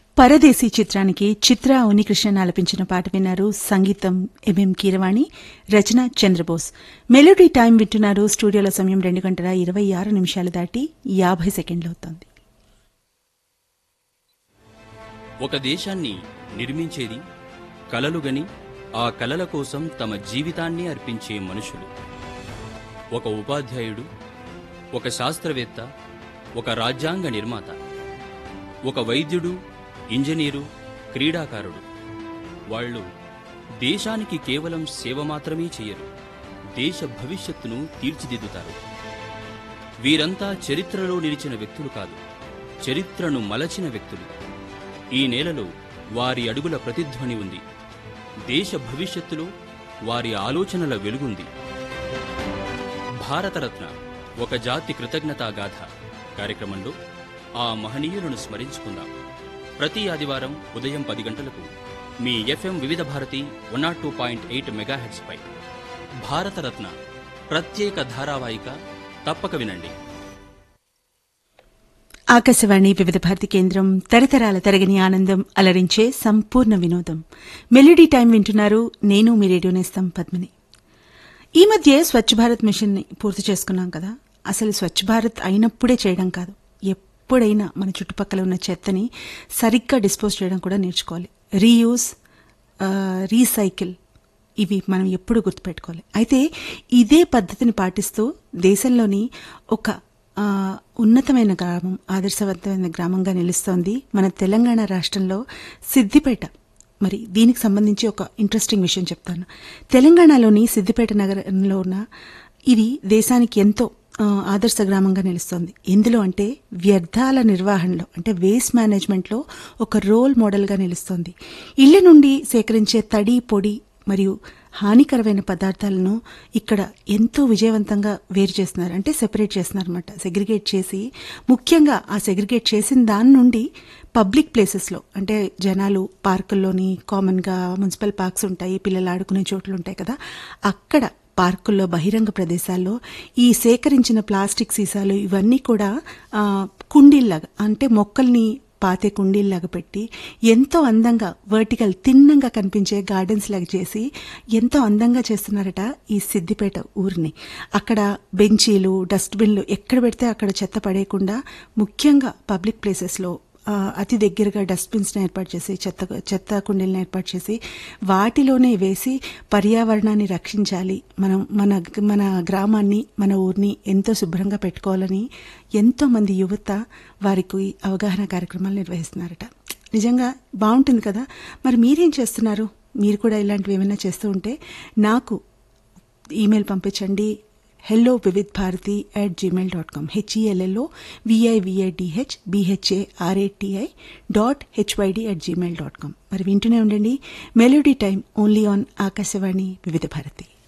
పరదేశీ చిత్రానికి చిత్ర ఉనికృష్ణన్ ఆలపించిన పాట విన్నారు సంగీతం ఎంఎం కీరవాణి రచన చంద్రబోస్ మెలోడీ టైం వింటున్నారు స్టూడియోలో సమయం రెండు గంటల ఇరవై ఆరు నిమిషాలు దాటి యాభై సెకండ్లు అవుతోంది ఒక దేశాన్ని నిర్మించేది కలలుగని ఆ కలల కోసం తమ జీవితాన్ని అర్పించే మనుషులు ఒక ఉపాధ్యాయుడు ఒక శాస్త్రవేత్త ఒక రాజ్యాంగ నిర్మాత ఒక వైద్యుడు ఇంజనీరు క్రీడాకారుడు వాళ్ళు దేశానికి కేవలం సేవ మాత్రమే చేయరు దేశ భవిష్యత్తును తీర్చిదిద్దుతారు వీరంతా చరిత్రలో నిలిచిన వ్యక్తులు కాదు చరిత్రను మలచిన వ్యక్తులు ఈ నేలలో వారి అడుగుల ప్రతిధ్వని ఉంది దేశ భవిష్యత్తులో వారి ఆలోచనల వెలుగుంది భారతరత్న ఒక జాతి కృతజ్ఞతా గాథ కార్యక్రమంలో ఆ మహనీయులను స్మరించుకుందాం ప్రతి ఆదివారం ఉదయం పది గంటలకు మీ FM Vividh Bharati one not two point eight megahertz పై భారతరత్న ప్రత్యేక ధారావాహిక తప్పక వినండి ఆకాశవాణి వివిధ భారతి కేంద్రం తరతరాల తరగని ఆనందం అలరించే సంపూర్ణ వినోదం మెలోడీ టైం వింటున్నారు నేను మీ రేడియో నేస్తం పద్మిని ఈ మధ్య స్వచ్ఛ భారత్ మిషన్ ని పూర్తి చేసుకున్నాం కదా అసలు స్వచ్ఛ భారత్ అయినప్పుడే చేయడం కాదు ఎప్పుడైనా మన చుట్టుపక్కల ఉన్న చెత్తని సరిగ్గా డిస్పోజ్ చేయడం కూడా నేర్చుకోవాలి రీయూజ్ రీసైకిల్ ఇవి మనం ఎప్పుడు గుర్తుపెట్టుకోవాలి అయితే ఇదే పద్ధతిని పాటిస్తూ దేశంలోని ఒక ఆ, ఉన్నతమైన గ్రామం ఆదర్శవంతమైన గ్రామంగా నిలుస్తోంది మన తెలంగాణ రాష్ట్రంలో సిద్దిపేట మరి దీనికి సంబంధించి ఒక ఇంట్రెస్టింగ్ విషయం చెప్తాను తెలంగాణలోని సిద్దిపేట నగరంలో ఉన్న ఇది దేశానికి ఎంతో ఆ, ఆదర్శ గ్రామంగా నిలుస్తోంది ఎందులో అంటే వ్యర్థాల నిర్వహణలో అంటే వేస్ట్ మేనేజ్మెంట్లో ఒక రోల్ మోడల్గా నిలుస్తోంది ఇళ్ల నుండి సేకరించే తడి పొడి మరియు హానికరమైన పదార్థాలను ఇక్కడ ఎంతో విజయవంతంగా వేరు చేస్తున్నారు అంటే సెపరేట్ చేస్తున్నారు అనమాట సెగ్రిగేట్ చేసి ముఖ్యంగా ఆ సెగ్రిగేట్ చేసిన దాని నుండి పబ్లిక్ ప్లేసెస్లో అంటే జనాలు పార్కుల్లోని కామన్గా మున్సిపల్ పార్క్స్ ఉంటాయి పిల్లలు ఆడుకునే చోట్లు ఉంటాయి కదా అక్కడ పార్కుల్లో బహిరంగ ప్రదేశాల్లో ఈ సేకరించిన ప్లాస్టిక్ సీసాలు ఇవన్నీ కూడా ఆ, కుండీల్లాగా అంటే మొక్కల్ని పాతే కుండీల్లాగా పెట్టి ఎంతో అందంగా వర్టికల్ తిన్నంగా కనిపించే గార్డెన్స్ లాగా చేసి ఎంతో అందంగా చేస్తున్నారట ఈ సిద్దిపేట ఊరిని అక్కడ బెంచీలు డస్ట్బిన్లు ఎక్కడ పెడితే అక్కడ చెత్త పడేయకుండా ముఖ్యంగా పబ్లిక్ ప్లేసెస్లో ఆ, అతి దగ్గరగా డస్ట్బిన్స్ని ఏర్పాటు చేసి చెత్త చెత్త కుండీలను ఏర్పాటు చేసి వాటిలోనే వేసి పర్యావరణాన్ని రక్షించాలి మనం మన మన గ్రామాన్ని మన ఊరిని ఎంతో శుభ్రంగా పెట్టుకోవాలని ఎంతో మంది యువత వారికి అవగాహన కార్యక్రమాలు నిర్వహిస్తున్నారట నిజంగా బాగుంటుంది కదా మరి మీరేం చేస్తున్నారు మీరు కూడా ఇలాంటివి ఏమైనా చేస్తూ ఉంటే నాకు ఈమెయిల్ పంపించండి hello Vividh Bharati at Gmail dot com HELLO VIVIDH BHARATI dot HYD at Gmail dot com మరి వింటూనే ఉండండి melody time only on Akashvani Vividh Bharati